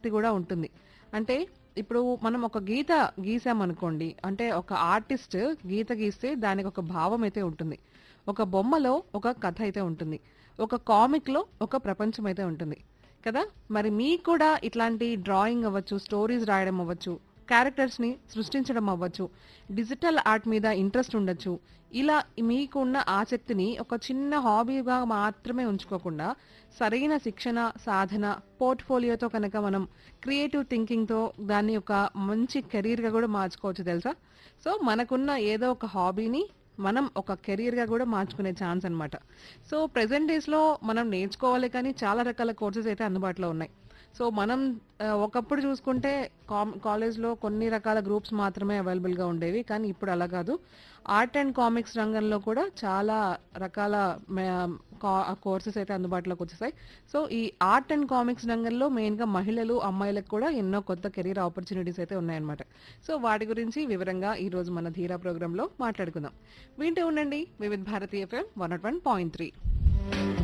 ఆసక్తి కూడా ఉంటుంది అంటే ఇప్పుడు మనం ఒక గీత గీసామనుకోండి అంటే ఒక ఆర్టిస్ట్ గీత గీస్తే దానికి ఒక భావం అయితే ఉంటుంది ఒక బొమ్మలో ఒక కథ అయితే ఉంటుంది ఒక కామిక్ లో ఒక ప్రపంచం అయితే ఉంటుంది కదా మరి మీకు కూడా ఇట్లాంటి డ్రాయింగ్ అవ్వచ్చు స్టోరీస్ రాయడం అవ్వచ్చు క్యారెక్టర్స్ ని సృష్టించడం అవ్వచ్చు డిజిటల్ ఆర్ట్ మీద ఇంట్రెస్ట్ ఉండొచ్చు ఇలా మీకున్న ఆసక్తిని ఒక చిన్న హాబీగా మాత్రమే ఉంచుకోకుండా సరైన శిక్షణ సాధన పోర్ట్ఫోలియోతో కనుక మనం క్రియేటివ్ థింకింగ్తో దాన్ని ఒక మంచి కెరీర్గా కూడా మార్చుకోవచ్చు తెలుసా సో మనకున్న ఏదో ఒక హాబీని మనం ఒక కెరీర్గా కూడా మార్చుకునే ఛాన్స్ అన్నమాట సో ప్రెసెంట్ డేస్లో మనం నేర్చుకోవాలి కానీ చాలా రకాల కోర్సెస్ అయితే అందుబాటులో ఉన్నాయి సో మనం ఆ, ఒకప్పుడు చూసుకుంటే కాలేజ్లో కొన్ని రకాల గ్రూప్స్ మాత్రమే అవైలబుల్గా ఉండేవి కానీ ఇప్పుడు అలా కాదు ఆర్ట్ అండ్ కామిక్స్ రంగంలో కూడా చాలా రకాల కోర్సెస్ అయితే అందుబాటులోకి వచ్చేసాయి సో ఈ ఆర్ట్ అండ్ కామిక్స్ రంగంలో మెయిన్గా మహిళలు అమ్మాయిలకు కూడా ఎన్నో కొత్త కెరీర్ ఆపర్చునిటీస్ అయితే ఉన్నాయన్నమాట సో వాటి గురించి వివరంగా ఈ రోజు మన ధీరా ప్రోగ్రాంలో మాట్లాడుకుందాం వింటూ ఉండండి Vividh Bharati FM one naught one point three